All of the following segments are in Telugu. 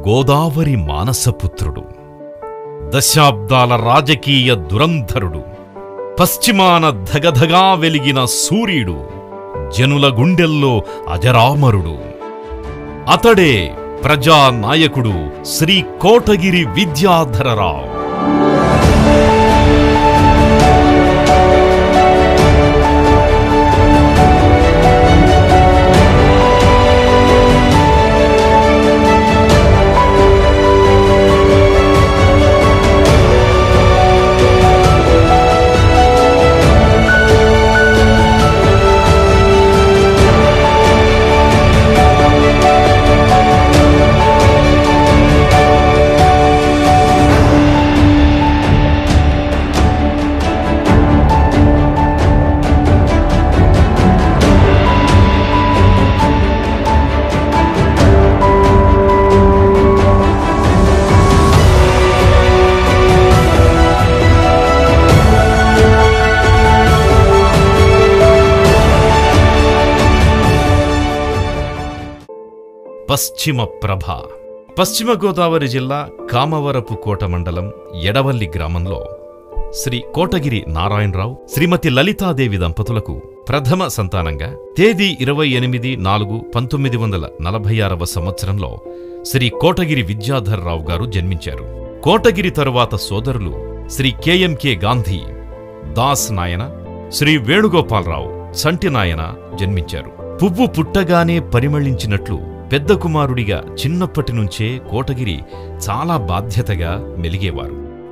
గోదావరి మానసపుత్రుడు దశాబ్దాల రాజకీయ దురంధరుడు పశ్చిమాన ధగధగా వెలిగిన సూర్యుడు జనుల గుండెల్లో అజరామరుడు అతడే ప్రజానాయకుడు శ్రీ కోటగిరి విద్యాధరరావు పశ్చిమ ప్రభ పశ్చిమ గోదావరి జిల్లా కామవరపు కోట మండలం ఎడవల్లి గ్రామంలో శ్రీ కోటగిరి నారాయణరావు శ్రీమతి లలితాదేవి దంపతులకు ప్రథమ సంతానంగా తేదీ ఇరవై ఎనిమిది నాలుగు పంతొమ్మిది వందల నలభై ఆరవ సంవత్సరంలో శ్రీ కోటగిరి విద్యాధర్రావు గారు జన్మించారు కోటగిరి తరువాత సోదరులు శ్రీ కెఎంకే గాంధీ దాస్ నాయన శ్రీ వేణుగోపాలరావు సంటి నాయన జన్మించారు పువ్వు పుట్టగానే పరిమళించినట్లు పెద్ద కుమారుడిగా చిన్నప్పటి నుంచే కోటగిరి చాలా బాధ్యతగా మెలిగేవారు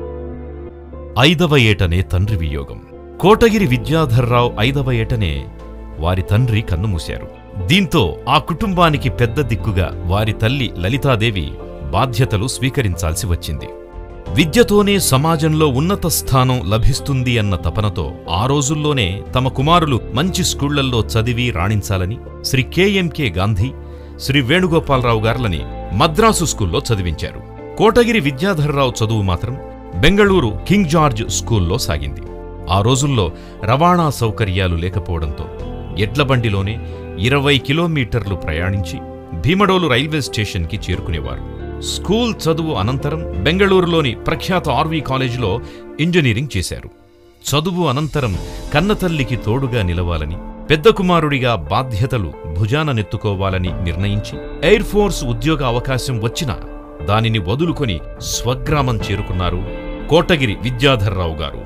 ఐదవ ఏటనే తండ్రి వియోగం కోటగిరి విద్యాధర్రావు ఐదవ ఏటనే వారి తండ్రి కన్నుమూశారు దీంతో ఆ కుటుంబానికి పెద్ద దిక్కుగా వారి తల్లి లలితాదేవి బాధ్యతలు స్వీకరించాల్సి వచ్చింది విద్యతోనే సమాజంలో ఉన్నత స్థానం లభిస్తుంది అన్న తపనతో ఆ రోజుల్లోనే తమ కుమారులు మంచి స్కూళ్లల్లో చదివి రాణించాలని శ్రీ కెఎంకే గాంధీ శ్రీ వేణుగోపాలరావు గారులని మద్రాసు స్కూల్లో చదివించారు కోటగిరి విద్యాధర్రావు చదువు మాత్రం బెంగళూరు కింగ్ జార్జ్ స్కూల్లో సాగింది ఆ రోజుల్లో రవాణా సౌకర్యాలు లేకపోవడంతో ఎడ్లబండిలోనే ఇరవై కిలోమీటర్లు ప్రయాణించి భీమడోలు రైల్వే స్టేషన్కి చేరుకునేవారు స్కూల్ చదువు అనంతరం బెంగళూరులోని ప్రఖ్యాత ఆర్వీ కాలేజీలో ఇంజనీరింగ్ చేశారు చదువు అనంతరం కన్నతల్లికి తోడుగా నిలవాలని పెద్ద కుమారుడిగా బాధ్యతలు భుజాన నెత్తుకోవాలని నిర్ణయించి ఎయిర్ ఫోర్స్ ఉద్యోగ అవకాశం వచ్చినా దానిని వదులుకొని స్వగ్రామం చేరుకున్నారు కోటగిరి విద్యాధర్రావు గారు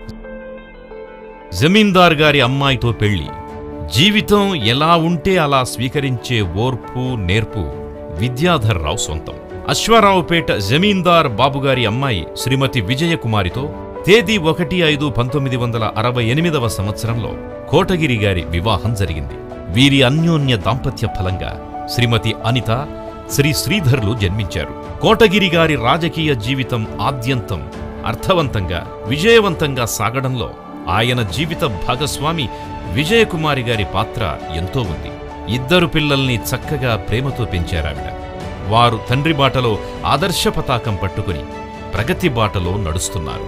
జమీందార్ గారి అమ్మాయితో పెళ్లి జీవితం ఎలా ఉంటే అలా స్వీకరించే ఓర్పు నేర్పు విద్యాధర్రావు సొంతం అశ్వారావుపేట జమీందార్ బాబుగారి అమ్మాయి శ్రీమతి విజయకుమారితో తేదీ ఒకటి ఐదు పంతొమ్మిది వందల అరవై ఎనిమిదవ సంవత్సరంలో కోటగిరి గారి వివాహం జరిగింది వీరి అన్యోన్య దాంపత్య ఫలంగా శ్రీమతి అనిత శ్రీ శ్రీధర్లు జన్మించారు కోటగిరి గారి రాజకీయ జీవితం ఆద్యంతం అర్థవంతంగా విజయవంతంగా సాగడంలో ఆయన జీవిత భాగస్వామి విజయకుమారి గారి పాత్ర ఎంతో ఉంది ఇద్దరు పిల్లల్ని చక్కగా ప్రేమతో పెంచారావిడ వారు తండ్రి బాటలో ఆదర్శ పతాకం పట్టుకుని ప్రగతి బాటలో నడుస్తున్నారు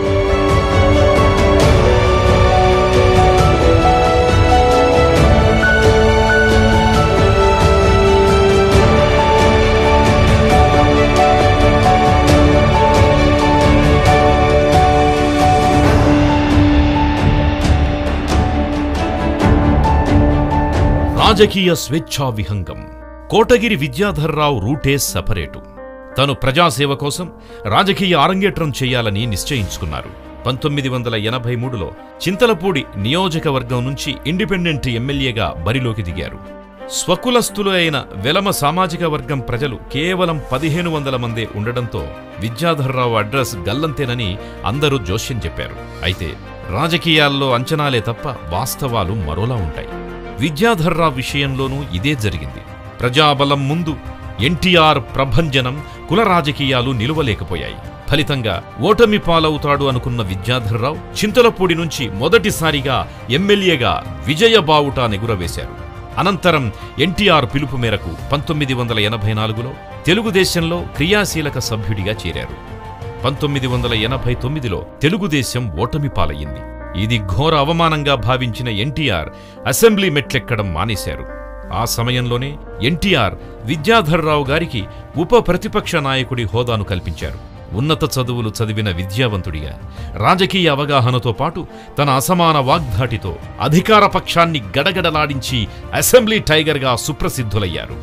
రాజకీయ స్వేచ్ఛా విహంగం కోటగిరి విద్యాధర్రావు రూటే సపరేటు తను ప్రజాసేవ కోసం రాజకీయ అరంగేట్రం చేయాలని నిశ్చయించుకున్నారు పంతొమ్మిది వందల ఎనభై మూడులో చింతలపూడి నియోజకవర్గం నుంచి ఇండిపెండెంట్ ఎమ్మెల్యేగా బరిలోకి దిగారు స్వకులస్థులు అయిన వెలమ సామాజిక వర్గం ప్రజలు కేవలం పదిహేను వందల మందే ఉండడంతో విద్యాధర్రావు అడ్రస్ గల్లంతేనని అందరూ జోస్యం చెప్పారు అయితే రాజకీయాల్లో అంచనాలే తప్ప వాస్తవాలు మరోలా ఉంటాయి విద్యాధర్రావు విషయంలోనూ ఇదే జరిగింది ప్రజాబలం ముందు ఎన్టీఆర్ ప్రభంజనం కుల రాజకీయాలు నిలువలేకపోయాయి ఫలితంగా ఓటమి పాలవుతాడు అనుకున్న విద్యాధర్రావు చింతలపూడి నుంచి మొదటిసారిగా ఎమ్మెల్యేగా విజయబావుటా నెగురవేశారు అనంతరం ఎన్టీఆర్ పిలుపు మేరకు పంతొమ్మిది వందల ఎనభై నాలుగులో తెలుగుదేశంలో క్రియాశీలక సభ్యుడిగా చేరారు పంతొమ్మిది వందల ఎనభై తొమ్మిదిలో తెలుగుదేశం ఓటమి పాలయ్యింది ఇది ఘోర అవమానంగా భావించిన ఎన్టీఆర్ అసెంబ్లీ మెట్లెక్కడం మానేశారు ఆ సమయంలోనే ఎన్టీఆర్ విద్యాధర్రావు గారికి ఉప ప్రతిపక్ష నాయకుడి హోదాను కల్పించారు ఉన్నత చదువులు చదివిన విద్యావంతుడిగా రాజకీయ అవగాహనతో పాటు తన అసమాన వాగ్ధాటితో అధికార పక్షాన్ని గడగడలాడించి అసెంబ్లీ టైగర్గా సుప్రసిద్ధులయ్యారు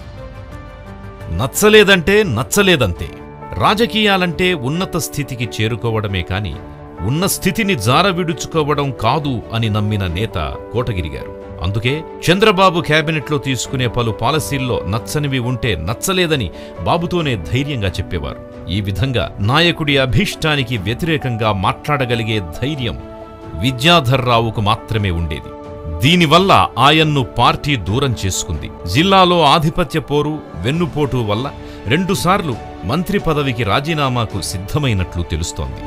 నచ్చలేదంటే నచ్చలేదంతే రాజకీయాలంటే ఉన్నత స్థితికి చేరుకోవడమే కాని ఉన్న స్థితిని జారవిడుచుకోవడం కాదు అని నమ్మిన నేత కోటగిరి గారు అందుకే చంద్రబాబు కేబినెట్లో తీసుకునే పలు పాలసీల్లో నచ్చనివి ఉంటే నచ్చలేదని బాబుతోనే ధైర్యంగా చెప్పేవారు ఈ విధంగా నాయకుడి అభీష్టానికి వ్యతిరేకంగా మాట్లాడగలిగే ధైర్యం విద్యాధర్రావుకు మాత్రమే ఉండేది దీనివల్ల ఆయన్ను పార్టీ దూరం చేసుకుంది జిల్లాలో ఆధిపత్య పోరు వెన్నుపోటు వల్ల రెండుసార్లు మంత్రి పదవికి రాజీనామాకు సిద్ధమైనట్లు తెలుస్తోంది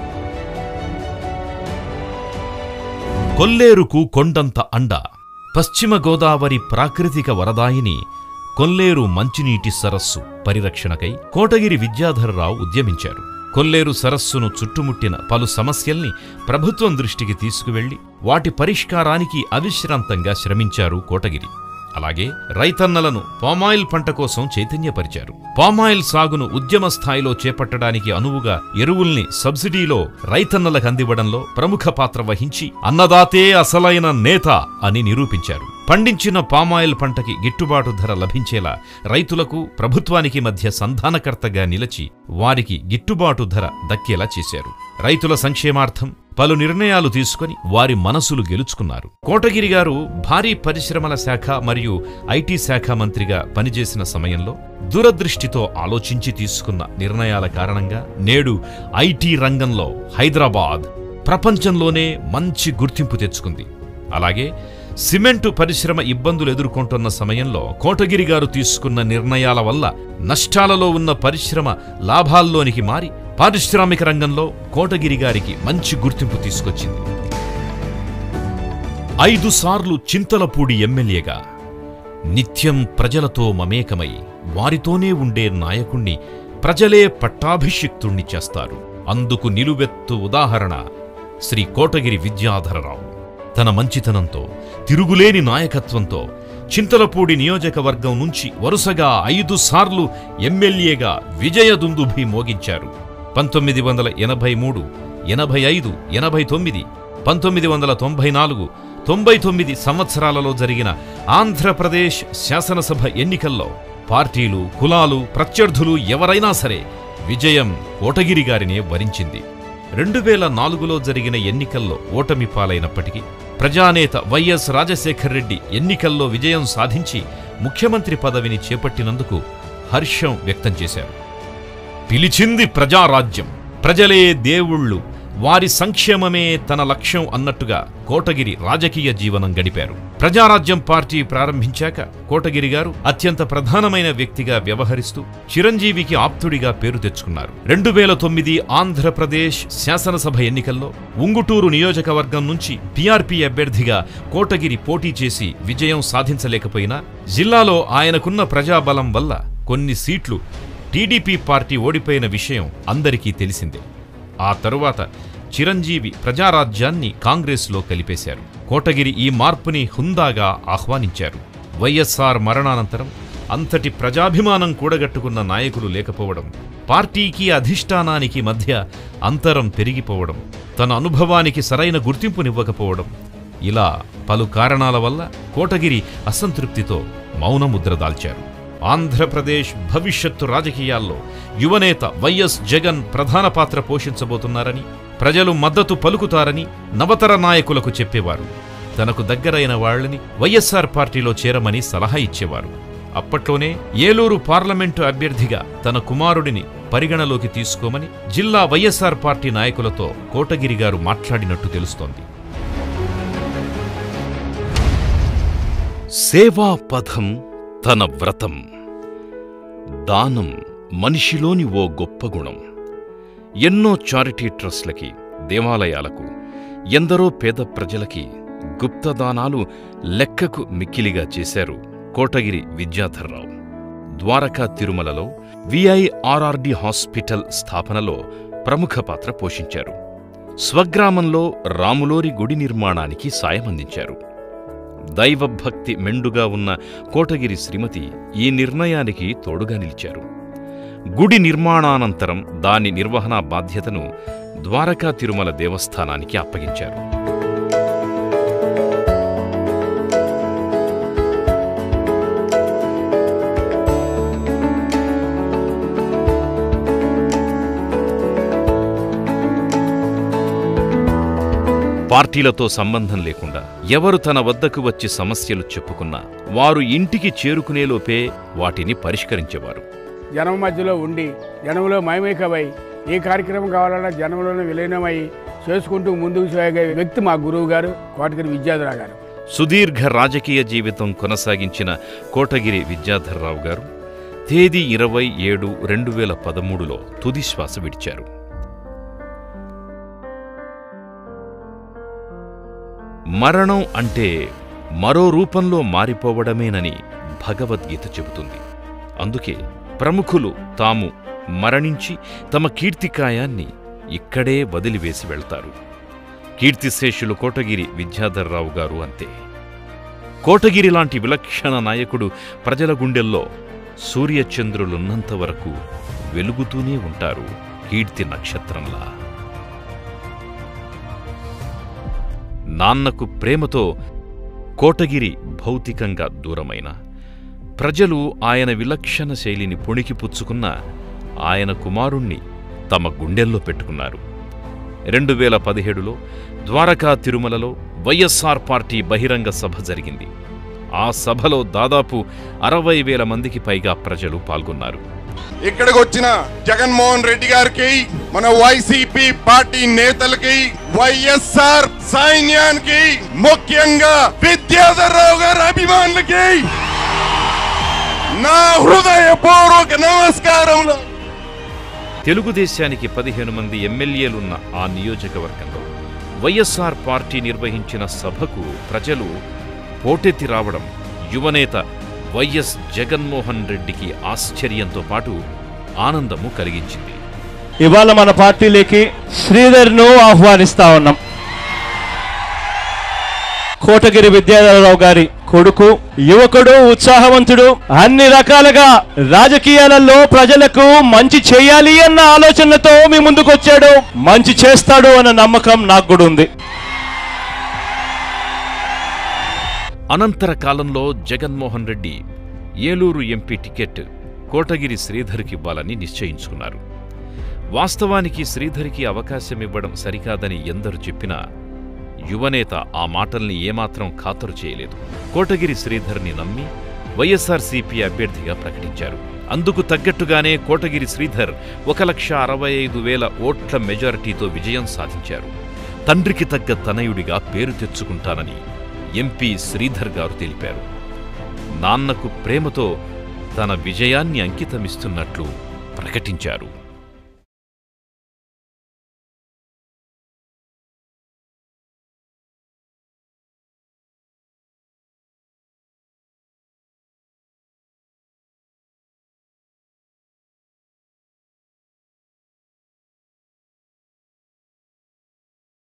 కొల్లేరుకు కొండంత అండ పశ్చిమ గోదావరి ప్రాకృతిక వరదాయిని కొల్లేరు మంచినీటి సరస్సు పరిరక్షణకై కోటగిరి విద్యాధరరావు ఉద్యమించారు కొల్లేరు సరస్సును చుట్టుముట్టిన పలు సమస్యల్ని ప్రభుత్వం దృష్టికి తీసుకువెళ్లి వాటి పరిష్కారానికి అవిశ్రాంతంగా శ్రమించారు కోటగిరి అలాగే రైతన్నలను పామాయిల్ పంట కోసం చైతన్యపరిచారు పామాయిల్ సాగును ఉద్యమ స్థాయిలో చేపట్టడానికి అనువుగా ఎరువుల్ని సబ్సిడీలో రైతన్నలకు అందివ్వడంలో ప్రముఖ పాత్ర వహించి అన్నదాతే అసలైన నేత అని నిరూపించారు పండించిన పామాయిల్ పంటకి గిట్టుబాటు ధర లభించేలా రైతులకు ప్రభుత్వానికి మధ్య సంధానకర్తగా నిలిచి వారికి గిట్టుబాటు ధర దక్కేలా చేశారు రైతుల సంక్షేమార్థం పలు నిర్ణయాలు తీసుకొని వారి మనసులు గెలుచుకున్నారు కోటగిరి గారు భారీ పరిశ్రమల శాఖ మరియు ఐటీ శాఖ మంత్రిగా పనిచేసిన సమయంలో దూరదృష్టితో ఆలోచించి తీసుకున్న నిర్ణయాల కారణంగా నేడు ఐటీ రంగంలో హైదరాబాద్ ప్రపంచంలోనే మంచి గుర్తింపు తెచ్చుకుంది అలాగే సిమెంటు పరిశ్రమ ఇబ్బందులు ఎదుర్కొంటున్న సమయంలో కోటగిరి గారు తీసుకున్న నిర్ణయాల వల్ల నష్టాలలో ఉన్న పరిశ్రమ లాభాల్లోనికి మారి పారిశ్రామిక రంగంలో కోటగిరి గారికి మంచి గుర్తింపు తీసుకొచ్చింది ఐదు సార్లు చింతలపూడి ఎమ్మెల్యేగా నిత్యం ప్రజలతో మమేకమై వారితోనే ఉండే నాయకుణ్ణి ప్రజలే పట్టాభిషిక్తుణ్ణి చేస్తారు అందుకు నిలువెత్తు ఉదాహరణ శ్రీ కోటగిరి విద్యాధరరావు తన మంచితనంతో తిరుగులేని నాయకత్వంతో చింతలపూడి నియోజకవర్గం నుంచి వరుసగా ఐదు సార్లు ఎమ్మెల్యేగా విజయదుందుభి మోగించారు పంతొమ్మిది వందల ఎనభై మూడు ఎనభై ఐదు ఎనభై తొమ్మిది పంతొమ్మిది వందల తొంభై నాలుగు తొంభై తొమ్మిది సంవత్సరాలలో జరిగిన ఆంధ్రప్రదేశ్ శాసనసభ ఎన్నికల్లో పార్టీలు కులాలు ప్రత్యర్థులు ఎవరైనా సరే విజయం కోటగిరి గారినే వరించింది రెండు వేల నాలుగులో జరిగిన ఎన్నికల్లో ఓటమి పాలైనప్పటికీ ప్రజానేత వైఎస్ రాజశేఖర్ రెడ్డి ఎన్నికల్లో విజయం సాధించి ముఖ్యమంత్రి పదవిని చేపట్టినందుకు హర్షం వ్యక్తం చేశారు పిలిచింది ప్రజారాజ్యం ప్రజలే దేవుళ్ళు వారి సంక్షేమమే తన లక్ష్యం అన్నట్టుగా కోటగిరి రాజకీయ జీవనం గడిపారు ప్రజారాజ్యం పార్టీ ప్రారంభించాక కోటగిరి గారు అత్యంత ప్రధానమైన వ్యక్తిగా వ్యవహరిస్తూ చిరంజీవికి ఆప్తుడిగా పేరు తెచ్చుకున్నారు రెండు వేల తొమ్మిది ఆంధ్రప్రదేశ్ శాసనసభ ఎన్నికల్లో ఉంగుటూరు నియోజకవర్గం నుంచి పీఆర్పీ అభ్యర్థిగా కోటగిరి పోటీ చేసి విజయం సాధించలేకపోయినా జిల్లాలో ఆయనకున్న ప్రజాబలం వల్ల కొన్ని సీట్లు టీడీపీ పార్టీ ఓడిపోయిన విషయం అందరికీ తెలిసిందే ఆ తరువాత చిరంజీవి ప్రజారాజ్యాన్ని కాంగ్రెస్లో కలిపేశారు కోటగిరి ఈ మార్పుని హుందాగా ఆహ్వానించారు వైఎస్ఆర్ మరణానంతరం అంతటి ప్రజాభిమానం కూడగట్టుకున్న నాయకులు లేకపోవడం పార్టీకి అధిష్టానానికి మధ్య అంతరం పెరిగిపోవడం తన అనుభవానికి సరైన గుర్తింపునివ్వకపోవడం ఇలా పలు కారణాల వల్ల కోటగిరి అసంతృప్తితో మౌనముద్ర దాల్చారు ఆంధ్రప్రదేశ్ భవిష్యత్తు రాజకీయాల్లో యువనేత వైఎస్ జగన్ ప్రధాన పాత్ర పోషించబోతున్నారని ప్రజలు మద్దతు పలుకుతారని నవతర నాయకులకు చెప్పేవారు తనకు దగ్గరైన వాళ్ళని వైఎస్ఆర్ పార్టీలో చేరమని సలహా ఇచ్చేవారు అప్పట్లోనే ఏలూరు పార్లమెంటు అభ్యర్థిగా తన కుమారుడిని పరిగణలోకి తీసుకోమని జిల్లా వైఎస్ఆర్ పార్టీ నాయకులతో కోటగిరి గారు మాట్లాడినట్టు తెలుస్తోంది సేవాపథం తన వ్రతం దానం మనిషిలోని ఓ గొప్ప గుణం ఎన్నో చారిటీ ట్రస్ట్లకి దేవాలయాలకు ఎందరో పేద ప్రజలకి గుప్తదానాలు లెక్కకు మిక్కిలిగా చేశారు కోటగిరి విద్యాధర్రావు ద్వారకా తిరుమలలో విఐఆర్ఆర్డి హాస్పిటల్ స్థాపనలో ప్రముఖ పాత్ర పోషించారు స్వగ్రామంలో రాములోరి గుడి నిర్మాణానికి సాయమందించారు దైవభక్తి మెండుగా ఉన్న కోటగిరి శ్రీమతి ఈ నిర్ణయానికి తోడుగా నిలిచారు గుడి నిర్మాణానంతరం దాని నిర్వహణా బాధ్యతను ద్వారకా తిరుమల దేవస్థానానికి అప్పగించారు పార్టీలతో సంబంధం లేకుండా ఎవరు తన వద్దకు వచ్చి సమస్యలు చెప్పుకున్నా వారు ఇంటికి చేరుకునేలోపే వాటిని పరిష్కరించేవారు జనం మధ్యలో ఉండి జనంలో మయమైకమై ఏ కార్యక్రమం కావాలన్నా జనంలోనే విలీనమై చేసుకుంటూ ముందుకు సాగే వ్యక్తి మా గురువు గారు కోటగిరి విద్యాధరావు గారు సుదీర్ఘ రాజకీయ జీవితం కొనసాగించిన కోటగిరి విద్యాధర్రావు గారు తేదీ ఇరవై ఏడు రెండు వేల పదమూడులో తుది శ్వాస విడిచారు మరణం అంటే మరో రూపంలో మారిపోవడమేనని భగవద్గీత చెబుతుంది అందుకే ప్రముఖులు తాము మరణించి తమ కీర్తికాయాన్ని ఇక్కడే వదిలివేసి వెళ్తారు కీర్తిశేషులు కోటగిరి విద్యాధర్రావు గారు అంతే కోటగిరి లాంటి విలక్షణ నాయకుడు ప్రజల గుండెల్లో సూర్యచంద్రులున్నంత వరకు వెలుగుతూనే ఉంటారు కీర్తి నక్షత్రంలా నాన్నకు ప్రేమతో కోటగిరి భౌతికంగా దూరమైన ప్రజలు ఆయన విలక్షణ శైలిని పుణికిపుచ్చుకున్న ఆయన కుమారుణ్ణి తమ గుండెల్లో పెట్టుకున్నారు రెండు వేల పదిహేడులో ద్వారకా తిరుమలలో వైఎస్ఆర్ పార్టీ బహిరంగ సభ జరిగింది ఆ సభలో దాదాపు అరవై వేల మందికి పైగా ప్రజలు పాల్గొన్నారు ఇక్కడికి వచ్చిన జగన్మోహన్ రెడ్డి గారికి మన వైసీపీ పార్టీ నేతలకి వైఎస్ఆర్ సైన్యానికి ముఖ్యంగా విద్యాధర్రావు గారి అభిమానులకి నా హృదయపూర్వక నమస్కారములు తెలుగుదేశానికి పదిహేను మంది ఎమ్మెల్యేలున్న ఆ నియోజకవర్గంలో వైఎస్ఆర్ పార్టీ నిర్వహించిన సభకు ప్రజలు పోటెత్తి రావడం యువనేత వైఎస్ జగన్మోహన్ రెడ్డికి ఆశ్చర్యంతో పాటు ఆనందము కలిగించింది ఇవాళ మన పార్టీలోకి శ్రీధర్ను ఆహ్వానిస్తా ఉన్నాం కోటగిరి విద్యాధరరావు గారి కొడుకు యువకుడు ఉత్సాహవంతుడు అన్ని రకాలుగా రాజకీయాలలో ప్రజలకు మంచి చేయాలి అన్న ఆలోచనతో మీ ముందుకు వచ్చాడు మంచి చేస్తాడు అన్న నమ్మకం నాకు కూడా ఉంది అనంతర కాలంలో జగన్మోహన్ రెడ్డి ఏలూరు ఎంపీ టికెట్ కోటగిరి శ్రీధర్కి ఇవ్వాలని నిశ్చయించుకున్నారు వాస్తవానికి శ్రీధర్కి అవకాశం ఇవ్వడం సరికాదని ఎందరు చెప్పినా యువనేత ఆ మాటల్ని ఏమాత్రం ఖాతరు చేయలేదు కోటగిరి శ్రీధర్ని నమ్మి వైఎస్ఆర్సీపీ అభ్యర్థిగా ప్రకటించారు అందుకు తగ్గట్టుగానే కోటగిరి శ్రీధర్ ఒక లక్ష అరవై ఐదు వేల ఓట్ల మెజారిటీతో విజయం సాధించారు తండ్రికి తగ్గ తనయుడిగా పేరు తెచ్చుకుంటానని ఎంపీ శ్రీధర్ గారు తెలిపారు నాన్నకు ప్రేమతో తన విజయాన్ని అంకితమిస్తున్నట్లు ప్రకటించారు